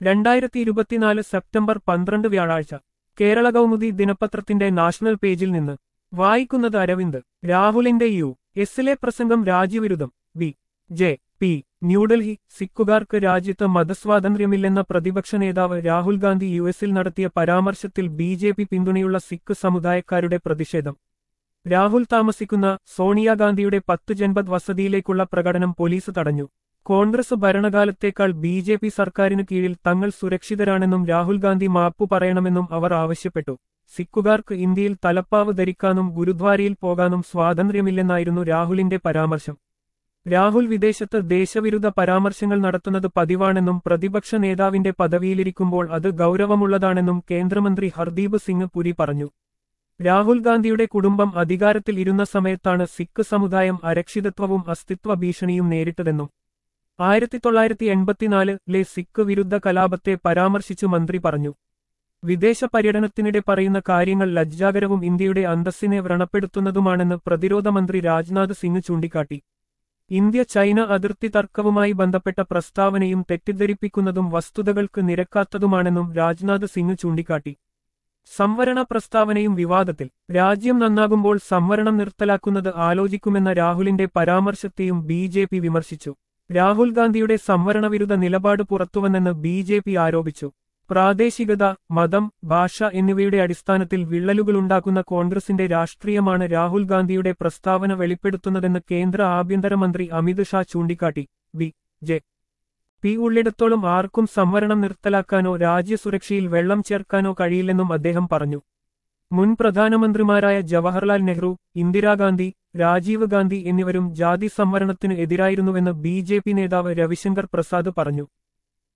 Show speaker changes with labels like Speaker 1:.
Speaker 1: രണ്ടായിരത്തി ഇരുപത്തിനാല് സെപ്റ്റംബർ പന്ത്രണ്ട് വ്യാഴാഴ്ച കേരള കൗമുദി ദിനപത്രത്തിന്റെ നാഷണൽ പേജിൽ നിന്ന് വായിക്കുന്നത് അരവിന്ദ് രാഹുലിന്റെ യു എസിലെ പ്രസംഗം രാജ്യവിരുദ്ധം വി ജെ പി ന്യൂഡൽഹി സിഖുകാർക്ക് രാജ്യത്ത് മതസ്വാതന്ത്ര്യമില്ലെന്ന പ്രതിപക്ഷ നേതാവ് രാഹുൽ ഗാന്ധി യു എസിൽ നടത്തിയ പരാമർശത്തിൽ ബി ജെ പി പിന്തുണയുള്ള സിഖ് സമുദായക്കാരുടെ പ്രതിഷേധം രാഹുൽ താമസിക്കുന്ന സോണിയാഗാന്ധിയുടെ പത്ത് ജൻപത് വസതിയിലേക്കുള്ള പ്രകടനം പോലീസ് തടഞ്ഞു കോൺഗ്രസ് ഭരണകാലത്തേക്കാൾ ബി ജെ പി സർക്കാരിനു കീഴിൽ തങ്ങൾ സുരക്ഷിതരാണെന്നും രാഹുൽ ഗാന്ധി മാപ്പു പറയണമെന്നും അവർ ആവശ്യപ്പെട്ടു സിഖുകാർക്ക് ഇന്ത്യയിൽ തലപ്പാവ് ധരിക്കാനും ഗുരുദ്വാരയിൽ പോകാനും സ്വാതന്ത്ര്യമില്ലെന്നായിരുന്നു രാഹുലിന്റെ പരാമർശം രാഹുൽ വിദേശത്ത് ദേശവിരുദ്ധ പരാമർശങ്ങൾ നടത്തുന്നത് പതിവാണെന്നും പ്രതിപക്ഷ നേതാവിന്റെ പദവിയിലിരിക്കുമ്പോൾ അത് ഗൗരവമുള്ളതാണെന്നും കേന്ദ്രമന്ത്രി ഹർദീപ് സിംഗ് പുരി പറഞ്ഞു രാഹുൽ ഗാന്ധിയുടെ കുടുംബം അധികാരത്തിൽ ഇരുന്ന സമയത്താണ് സിഖ് സമുദായം അരക്ഷിതത്വവും അസ്തിത്വ ഭീഷണിയും നേരിട്ടതെന്നും ആയിരത്തി തൊള്ളായിരത്തി എൺപത്തിനാലിലെ സിഖ് വിരുദ്ധ കലാപത്തെ പരാമർശിച്ചു മന്ത്രി പറഞ്ഞു വിദേശ പര്യടനത്തിനിടെ പറയുന്ന കാര്യങ്ങൾ ലജ്ജാകരവും ഇന്ത്യയുടെ അന്തസ്സിനെ വ്രണപ്പെടുത്തുന്നതുമാണെന്ന് പ്രതിരോധ മന്ത്രി രാജ്നാഥ് സിംഗ് ചൂണ്ടിക്കാട്ടി ഇന്ത്യ ചൈന അതിർത്തി തർക്കവുമായി ബന്ധപ്പെട്ട പ്രസ്താവനയും തെറ്റിദ്ധരിപ്പിക്കുന്നതും വസ്തുതകൾക്ക് നിരക്കാത്തതുമാണെന്നും രാജ്നാഥ് സിംഗ് ചൂണ്ടിക്കാട്ടി സംവരണ പ്രസ്താവനയും വിവാദത്തിൽ രാജ്യം നന്നാകുമ്പോൾ സംവരണം നിർത്തലാക്കുന്നത് ആലോചിക്കുമെന്ന രാഹുലിന്റെ പരാമർശത്തെയും ബി വിമർശിച്ചു രാഹുൽ ഗാന്ധിയുടെ സംവരണവിരുദ്ധ നിലപാട് പുറത്തുവന്നെന്ന് ബി ജെ പി ആരോപിച്ചു പ്രാദേശികത മതം ഭാഷ എന്നിവയുടെ അടിസ്ഥാനത്തിൽ വിള്ളലുകളുണ്ടാക്കുന്ന കോൺഗ്രസിന്റെ രാഷ്ട്രീയമാണ് രാഹുൽ ഗാന്ധിയുടെ പ്രസ്താവന വെളിപ്പെടുത്തുന്നതെന്ന് കേന്ദ്ര ആഭ്യന്തരമന്ത്രി അമിത് ഷാ ചൂണ്ടിക്കാട്ടി ബി ജെ പി ഉള്ളിടത്തോളം ആർക്കും സംവരണം നിർത്തലാക്കാനോ രാജ്യസുരക്ഷയിൽ വെള്ളം ചേർക്കാനോ കഴിയില്ലെന്നും അദ്ദേഹം പറഞ്ഞു മുൻ പ്രധാനമന്ത്രിമാരായ ജവഹർലാൽ നെഹ്റു ഇന്ദിരാഗാന്ധി രാജീവ് ഗാന്ധി എന്നിവരും ജാതി സംവരണത്തിനു എതിരായിരുന്നുവെന്ന് ബി നേതാവ് രവിശങ്കർ പ്രസാദ് പറഞ്ഞു